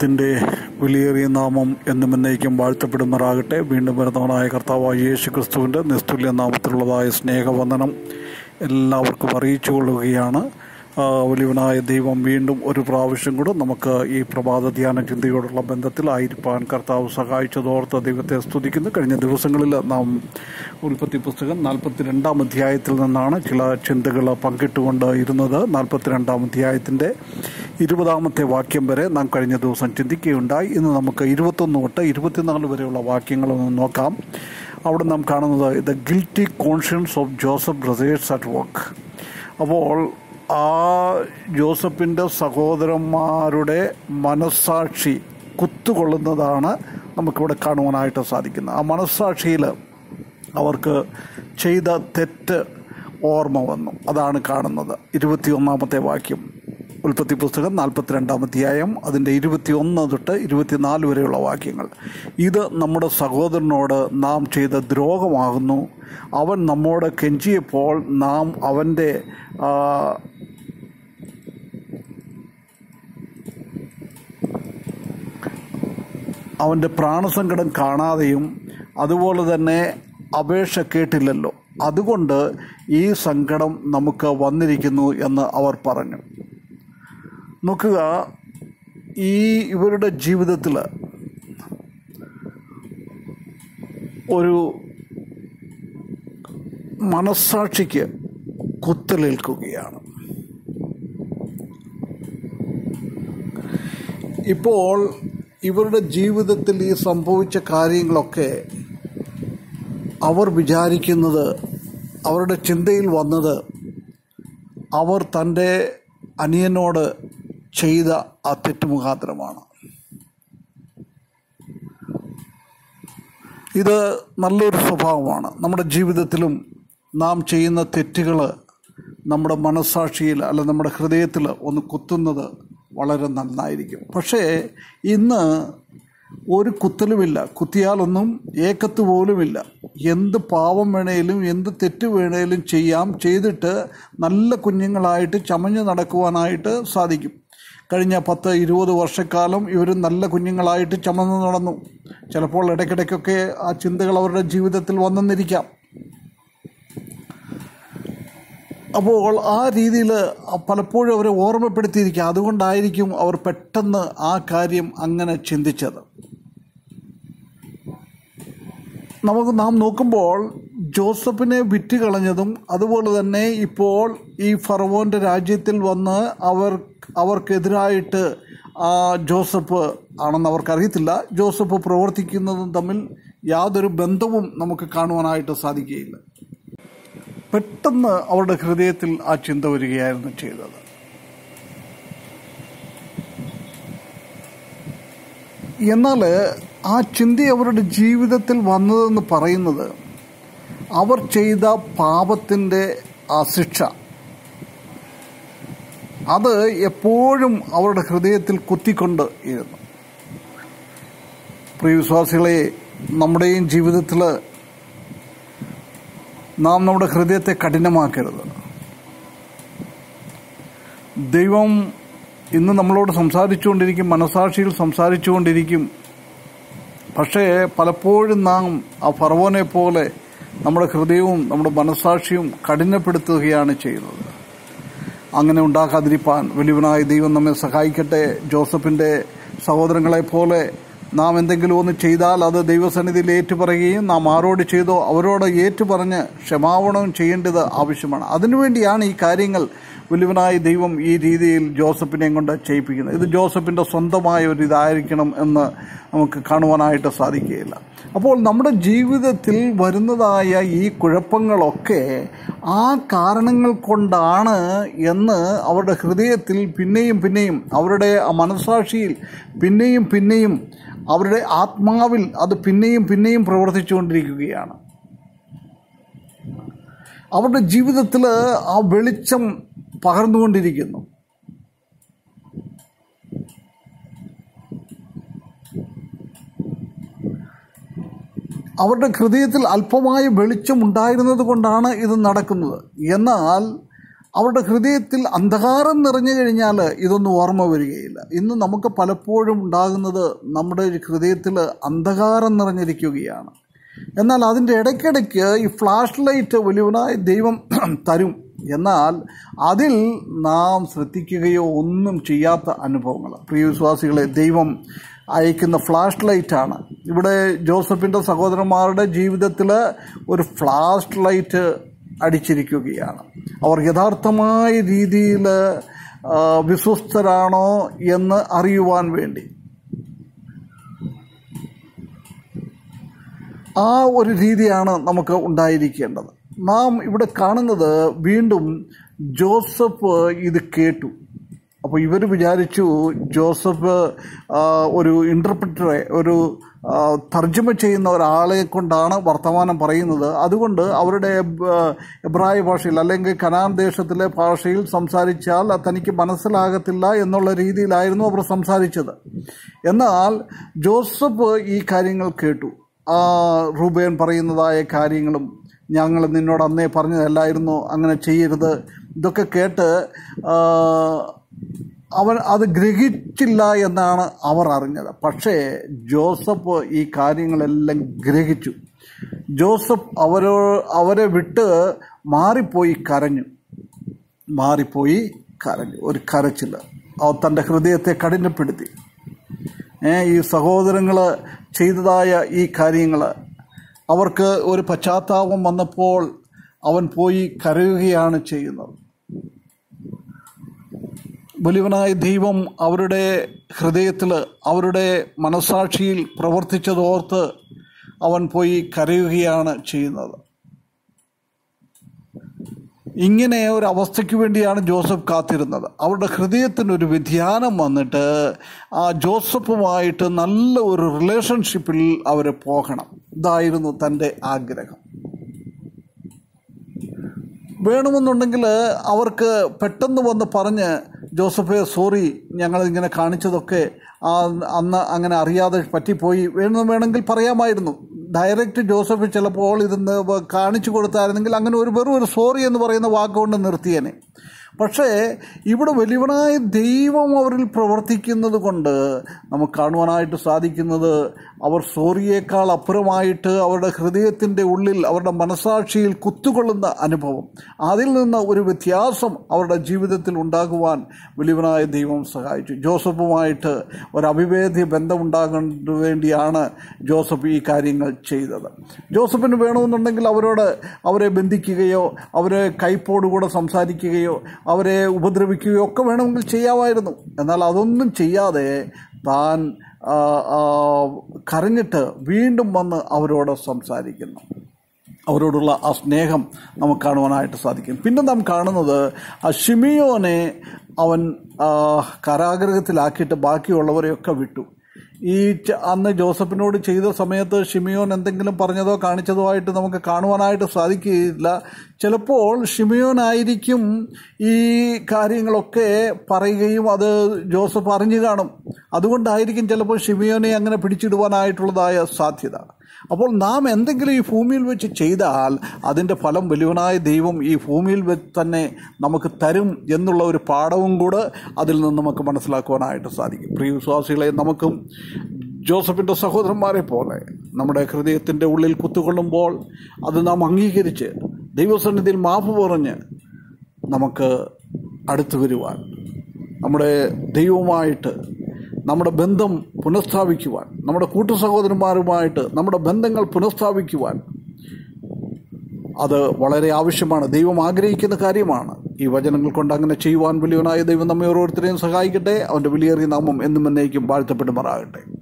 ദൈവത്തിൻ്റെ വിലയേറിയ നാമം എന്നും എന്നേക്കും വാഴ്ത്തപ്പെടുമാറാകട്ടെ വീണ്ടും വരുന്നവനായ കർത്താവായ യേശു ക്രിസ്തുവിൻ്റെ നിസ്തുല്യ നാമത്തിലുള്ളതായ സ്നേഹവന്ദനം എല്ലാവർക്കും അറിയിച്ചു കൊള്ളുകയാണ് ആ, വലിയവനായ ദൈവം വീണ്ടും ഒരു പ്രാവശ്യം കൂടെ നമുക്ക് ഈ പ്രഭാത ധ്യാന ചിന്തയോടുള്ള ബന്ധത്തിലായിരിക്കാൻ കർത്താവ് സഹായിച്ചതോർത്ത് ദൈവത്തെ സ്തുതിക്കുന്നു കഴിഞ്ഞ ദിവസങ്ങളിൽ നാം ഉൽപ്പത്തി പുസ്തകം നാൽപ്പത്തിരണ്ടാം അധ്യായത്തിൽ നിന്നാണ് ചില ചിന്തകൾ പങ്കിട്ടുകൊണ്ട് ഇരുന്നത് നാൽപ്പത്തിരണ്ടാം അധ്യായത്തിൻ്റെ ഇരുപതാമത്തെ വാക്യം വരെ നാം കഴിഞ്ഞ ദിവസം ചിന്തിക്കുകയുണ്ടായി ഇന്ന് നമുക്ക് ഇരുപത്തൊന്ന് തൊട്ട് ഇരുപത്തിനാല് വരെയുള്ള വാക്യങ്ങളൊന്ന് നോക്കാം അവിടെ നാം കാണുന്നത് the guilty conscience of Joseph brothers at work അപ്പോൾ ആ ജോസഫിൻ്റെ സഹോദരന്മാരുടെ മനസ്സാക്ഷി കുത്തുകൊള്ളുന്നതാണ് നമുക്കിവിടെ കാണുവാനായിട്ട് സാധിക്കുന്നത് ആ മനസ്സാക്ഷിയിൽ അവർക്ക് ചെയ്ത തെറ്റ് ഓർമ്മ വന്നു അതാണ് കാണുന്നത് ഇരുപത്തിയൊന്നാമത്തെ വാക്യം ഉൽപ്പത്തി പുസ്തകം നാൽപ്പത്തിരണ്ടാം അധ്യായം അതിൻ്റെ ഇരുപത്തിയൊന്ന് തൊട്ട് ഇരുപത്തിനാല് വരെയുള്ള വാക്യങ്ങൾ ഇത് നമ്മുടെ സഹോദരനോട് നാം ചെയ്ത ദ്രോഹമാകുന്നു അവൻ നമ്മോട് കെഞ്ചിയപ്പോൾ നാം അവൻ്റെ ആ, അവൻ്റെ പ്രാണസങ്കടം കാണാതെയും അതുപോലെ തന്നെ അപേക്ഷ കേട്ടില്ലല്ലോ അതുകൊണ്ട് ഈ സങ്കടം നമുക്ക് വന്നിരിക്കുന്നു എന്ന് അവർ പറഞ്ഞു നോക്കുക ഈ ഇവരുടെ ജീവിതത്തിൽ ഒരു മനസ്സാക്ഷിക്ക് കുത്തലേൽക്കുകയാണ് ഇപ്പോൾ ഇവരുടെ ജീവിതത്തിൽ ഈ സംഭവിച്ച കാര്യങ്ങളൊക്കെ അവർ വിചാരിക്കുന്നത് അവരുടെ ചിന്തയിൽ വന്നത് അവർ തൻ്റെ അനിയനോട് ചെയ്ത ആ തെറ്റ് മുഖാന്തരമാണ് ഇത് നല്ലൊരു സ്വഭാവമാണ് നമ്മുടെ ജീവിതത്തിലും നാം ചെയ്യുന്ന തെറ്റുകൾ നമ്മുടെ മനസ്സാക്ഷിയിൽ അല്ല നമ്മുടെ ഹൃദയത്തിൽ ഒന്ന് കുത്തുന്നത് വളരെ നന്നായിരിക്കും പക്ഷേ ഇന്ന് ഒരു കുത്തലുമില്ല കുത്തിയാലൊന്നും ഏക്കത്ത് പോലുമില്ല എന്ത് പാവം വേണേലും എന്ത് തെറ്റ് വേണേലും ചെയ്യാം ചെയ്തിട്ട് നല്ല കുഞ്ഞുങ്ങളായിട്ട് ചമഞ്ഞ് നടക്കുവാനായിട്ട് സാധിക്കും കഴിഞ്ഞ പത്ത് ഇരുപത് വർഷക്കാലം ഇവർ നല്ല കുഞ്ഞുങ്ങളായിട്ട് ചമന്ന് നടന്നു ചിലപ്പോൾ ഇടയ്ക്കിടയ്ക്കൊക്കെ ആ ചിന്തകൾ അവരുടെ ജീവിതത്തിൽ വന്നെന്നിരിക്കാം അപ്പോൾ ആ രീതിയിൽ പലപ്പോഴും അവരെ ഓർമ്മപ്പെടുത്തിയിരിക്കുക അതുകൊണ്ടായിരിക്കും അവർ പെട്ടെന്ന് ആ കാര്യം അങ്ങനെ ചിന്തിച്ചത് നമുക്ക് നാം നോക്കുമ്പോൾ ജോസഫിനെ വിറ്റ് കളഞ്ഞതും അതുപോലെ തന്നെ ഇപ്പോൾ ഈ ഫറവോൻ്റെ രാജ്യത്തിൽ വന്ന് അവർ അവർക്കെതിരായിട്ട് ആ ജോസഫ് ആണെന്ന് അവർക്കറിയത്തില്ല ജോസഫ് പ്രവർത്തിക്കുന്നതും തമ്മിൽ യാതൊരു ബന്ധവും നമുക്ക് കാണുവാനായിട്ട് സാധിക്കുകയില്ല പെട്ടെന്ന് അവരുടെ ഹൃദയത്തിൽ ആ ചിന്ത വരികയായിരുന്നു ചെയ്തത് എന്നാൽ ആ ചിന്ത അവരുടെ ജീവിതത്തിൽ വന്നതെന്ന് പറയുന്നത് അവർ ചെയ്ത പാപത്തിൻ്റെ ആ ശിക്ഷ അത് എപ്പോഴും അവരുടെ ഹൃദയത്തിൽ കുത്തിക്കൊണ്ട് ഇരുന്നു പ്രിയവിശ്വാസികളെ നമ്മുടെയും ജീവിതത്തിൽ നാം നമ്മുടെ ഹൃദയത്തെ കഠിനമാക്കരുത് ദൈവം ഇന്ന് നമ്മളോട് സംസാരിച്ചുകൊണ്ടിരിക്കും മനസാക്ഷിയിൽ സംസാരിച്ചുകൊണ്ടിരിക്കും പക്ഷേ പലപ്പോഴും നാം ആ ഫറവോനെ പോലെ നമ്മുടെ ഹൃദയവും നമ്മുടെ മനസാക്ഷിയും കഠിനപ്പെടുത്തുകയാണ് ചെയ്യുന്നത് അങ്ങനെ ഉണ്ടാക്കാതിരിപ്പാൻ വലിയവനായ ദൈവം നമ്മെ സഹായിക്കട്ടെ ജോസഫിന്റെ സഹോദരങ്ങളെ പോലെ നാം എന്തെങ്കിലും ഒന്ന് ചെയ്താൽ അത് ദൈവസന്നിധിയിൽ ഏറ്റുപറയുകയും നാം ആരോട് ചെയ്തോ അവരോട് ഏറ്റുപറഞ്ഞ് ക്ഷമാപണവും ചെയ്യേണ്ടത് ആവശ്യമാണ് അതിനുവേണ്ടിയാണ് ഈ കാര്യങ്ങൾ വലിയവനായ ദൈവം ഈ രീതിയിൽ ജോസഫിനെ കൊണ്ട് ചെയ്യിപ്പിക്കുന്നത് ഇത് ജോസഫിന്റെ സ്വന്തമായ ഒരു ഇതായിരിക്കണം എന്ന് നമുക്ക് കാണുവാനായിട്ട് സാധിക്കുകയില്ല അപ്പോൾ നമ്മുടെ ജീവിതത്തിൽ വരുന്നതായ ഈ കുഴപ്പങ്ങളൊക്കെ ആ കാരണങ്ങൾ കൊണ്ടാണ് എന്ന് അവരുടെ ഹൃദയത്തിൽ പിന്നെയും പിന്നെയും അവരുടെ ആ മനസാക്ഷിയിൽ പിന്നെയും പിന്നെയും അവരുടെ ആത്മാവിൽ അത് പിന്നെയും പിന്നെയും പ്രവർത്തിച്ചുകൊണ്ടിരിക്കുകയാണ് അവരുടെ ജീവിതത്തിൽ ആ വെളിച്ചം പകർന്നുകൊണ്ടിരിക്കുന്നു അവരുടെ ഹൃദയത്തിൽ അല്പമായ വെളിച്ചം ഉണ്ടായിരുന്നത് കൊണ്ടാണ് ഇത് നടക്കുന്നത് എന്നാൽ അവരുടെ ഹൃദയത്തിൽ അന്ധകാരം നിറഞ്ഞു കഴിഞ്ഞാൽ ഇതൊന്നും ഓർമ്മ വരികയില്ല ഇന്ന് നമുക്ക് പലപ്പോഴും ഉണ്ടാകുന്നത് നമ്മുടെ ഹൃദയത്തിൽ അന്ധകാരം നിറഞ്ഞിരിക്കുകയാണ് എന്നാൽ അതിൻ്റെ ഇടയ്ക്കിടയ്ക്ക് ഈ ഫ്ലാഷ് ലൈറ്റ് വലിയവനായി ദൈവം തരും എന്നാൽ അതിൽ നാം ശ്രദ്ധിക്കുകയോ ഒന്നും ചെയ്യാത്ത അനുഭവങ്ങൾ പ്രിയ വിശ്വാസികളെ ദൈവം അയക്കുന്ന ഫ്ലാഷ് ലൈറ്റാണ് ഇവിടെ ജോസഫിൻ്റെ സഹോദരന്മാരുടെ ജീവിതത്തിൽ ഒരു ഫ്ലാഷ് ലൈറ്റ് അടിച്ചിരിക്കുകയാണ് അവർ യഥാർത്ഥമായ രീതിയിൽ ആ, വിശ്വസ്തരാണോ എന്ന് അറിയുവാൻ വേണ്ടി ആ ഒരു രീതിയാണ് നമുക്ക് ഉണ്ടായിരിക്കേണ്ടത് നാം ഇവിടെ കാണുന്നത് വീണ്ടും ജോസഫ് ഇത് കേട്ടു അപ്പോൾ ഇവർ വിചാരിച്ചു ജോസഫ് ആ, ഒരു ഇൻ്റർപ്രിറ്ററെ ഒരു ആ, തർജ്ജമ ചെയ്യുന്ന ഒരാളെ കൊണ്ടാണ് വർത്തമാനം പറയുന്നത് അതുകൊണ്ട് അവരുടെ ആ, എബ്രായ ഭാഷയിൽ അല്ലെങ്കിൽ കനാൻ ദേശത്തിലെ ഭാഷയിൽ സംസാരിച്ചാൽ അത് തനിക്ക് മനസ്സിലാകത്തില്ല എന്നുള്ള രീതിയിലായിരുന്നു അവർ സംസാരിച്ചത് എന്നാൽ ജോസഫ് ഈ കാര്യങ്ങൾ കേട്ടു ആ റൂബേൻ പറയുന്നതായ കാര്യങ്ങളും ഞങ്ങൾ നിന്നോട് അന്നേ പറഞ്ഞതല്ലായിരുന്നു അങ്ങനെ ചെയ്യരുത് ഇതൊക്കെ കേട്ട് ആ, അവൻ അത് ഗ്രഹിച്ചില്ല എന്നാണ് അവർ അറിഞ്ഞത് പക്ഷേ ജോസഫ് ഈ കാര്യങ്ങളെല്ലാം ഗ്രഹിച്ചു ജോസഫ് അവരോ അവരെ വിട്ട് മാറിപ്പോയി കരഞ്ഞു മാറിപ്പോയി കരഞ്ഞു ഒരു കരച്ചിൽ അവ തൻ്റെ ഹൃദയത്തെ കഠിനപ്പെടുത്തി ഏ, ഈ സഹോദരങ്ങൾ ചെയ്തതായ ഈ കാര്യങ്ങൾ അവർക്ക് ഒരു പശ്ചാത്താപം വന്നപ്പോൾ അവൻ പോയി കരയുകയാണ് ചെയ്യുന്നത് വലിയവനായ ദൈവം അവരുടെ ഹൃദയത്തിൽ അവരുടെ മനസാക്ഷിയിൽ പ്രവർത്തിച്ചതോർത്ത് അവൻ പോയി കരയുകയാണ് ചെയ്യുന്നത് ഇങ്ങനെ ഒരു അവസ്ഥയ്ക്ക് വേണ്ടിയാണ് ജോസഫ് കാത്തിരുന്നത് അവരുടെ ഹൃദയത്തിനൊരു വ്യതിയാനം വന്നിട്ട് ആ ജോസഫുമായിട്ട് നല്ല ഒരു റിലേഷൻഷിപ്പിൽ അവർ പോകണം ഇതായിരുന്നു തൻ്റെ ആഗ്രഹം വേണമെന്നുണ്ടെങ്കിൽ അവർക്ക് പെട്ടെന്ന് വന്ന് പറഞ്ഞ് ജോസഫെ സോറി ഞങ്ങൾ ഇങ്ങനെ കാണിച്ചതൊക്കെ ആ അന്ന് അങ്ങനെ അറിയാതെ പറ്റിപ്പോയി വേണം വേണമെങ്കിൽ പറയാമായിരുന്നു ഡയറക്റ്റ് ജോസഫ് ചിലപ്പോൾ ഇതൊന്ന് കാണിച്ചു കൊടുത്തായിരുന്നെങ്കിൽ അങ്ങനെ ഒരു വെറും ഒരു സോറി എന്ന് പറയുന്ന വാക്കുകൊണ്ട് നിർത്തിയേനെ പക്ഷേ ഇവിടെ വലിയവനായ ദൈവം അവരിൽ പ്രവർത്തിക്കുന്നത് കൊണ്ട് നമുക്ക് കാണുവാനായിട്ട് സാധിക്കുന്നത് അവർ സോറിയേക്കാൾ അപ്പുറമായിട്ട് അവരുടെ ഹൃദയത്തിൻ്റെ ഉള്ളിൽ അവരുടെ മനസാക്ഷിയിൽ കുത്തുകൊള്ളുന്ന അനുഭവം അതിൽ നിന്ന് ഒരു വ്യത്യാസം അവരുടെ ജീവിതത്തിൽ ഉണ്ടാകുവാൻ വലിയവനായ ദൈവം സഹായിച്ചു ജോസഫുമായിട്ട് ഒരു അവിവേദ്യ ബന്ധമുണ്ടാകാൻ വേണ്ടിയാണ് ജോസഫ് ഈ കാര്യങ്ങൾ ചെയ്തത് ജോസഫിന് വേണമെന്നുണ്ടെങ്കിൽ അവരോട് അവരെ ബന്ധിക്കുകയോ അവരെ കൈപ്പോടുകൂടെ സംസാരിക്കുകയോ അവരെ ഉപദ്രവിക്കുകയോ ഒക്കെ വേണമെങ്കിൽ ചെയ്യാമായിരുന്നു എന്നാൽ അതൊന്നും ചെയ്യാതെ താൻ ആ, ആ, കരഞ്ഞിട്ട് വീണ്ടും വന്ന് അവരോട് സംസാരിക്കുന്നു അവരോടുള്ള ആ സ്നേഹം നമുക്ക് കാണുവാനായിട്ട് സാധിക്കും പിന്നെ നാം കാണുന്നത് ആ ഷിമിയോനെ അവൻ ആ, കാരാഗ്രഹത്തിലാക്കിയിട്ട് ബാക്കിയുള്ളവരെയൊക്കെ വിട്ടു ഈ ച- അന്ന് ജോസഫിനോട് ചെയ്ത സമയത്ത് ഷിമിയോൻ എന്തെങ്കിലും പറഞ്ഞതോ കാണിച്ചതോ ആയിട്ട് നമുക്ക് കാണുവാനായിട്ട് സാധിക്കുകയില്ല ചിലപ്പോൾ ഷിമിയോൻ ആയിരിക്കും ഈ കാര്യങ്ങളൊക്കെ പറയുകയും അത് ജോസഫ് അറിഞ്ഞു കാണും അതുകൊണ്ടായിരിക്കും ചിലപ്പോൾ ഷിമിയോനെ അങ്ങനെ പിടിച്ചിടുവാനായിട്ടുള്ളതായ സാധ്യത അപ്പോൾ നാം എന്തെങ്കിലും ഈ ഭൂമിയിൽ വെച്ച് ചെയ്താൽ അതിൻ്റെ ഫലം വലുവനായ ദൈവം ഈ ഭൂമിയിൽ വെച്ച് തന്നെ നമുക്ക് തരും എന്നുള്ള ഒരു പാഠവും കൂടെ അതിൽ നിന്ന് നമുക്ക് മനസ്സിലാക്കുവാനായിട്ട് സാധിക്കും പ്രിയ വിശ്വാസികളെ നമുക്കും ജോസഫിൻ്റെ സഹോദരന്മാരെ പോലെ നമ്മുടെ ഹൃദയത്തിൻ്റെ ഉള്ളിൽ കുത്തുകൊള്ളുമ്പോൾ അത് നാം അംഗീകരിച്ച് ദൈവസന്നിധിയിൽ മാപ്പ് പറഞ്ഞ് നമുക്ക് അടുത്തു വരുവാൻ നമ്മുടെ ദൈവവുമായിട്ട് നമ്മുടെ ബന്ധം പുനഃസ്ഥാപിക്കുവാൻ നമ്മുടെ കൂട്ടു സഹോദരന്മാരുമായിട്ട് നമ്മുടെ ബന്ധങ്ങൾ പുനഃസ്ഥാപിക്കുവാൻ അത് വളരെ ആവശ്യമാണ് ദൈവം ആഗ്രഹിക്കുന്ന കാര്യമാണ് ഈ വചനങ്ങൾ കൊണ്ട് അങ്ങനെ ചെയ്യുവാൻ വലിയവനായ ദൈവം നമ്മെ ഓരോരുത്തരെയും സഹായിക്കട്ടെ അവൻ്റെ വിലയേറിയ നാമം എന്നും എന്നേക്കും വാഴ്ത്തപ്പെടുമാറാകട്ടെ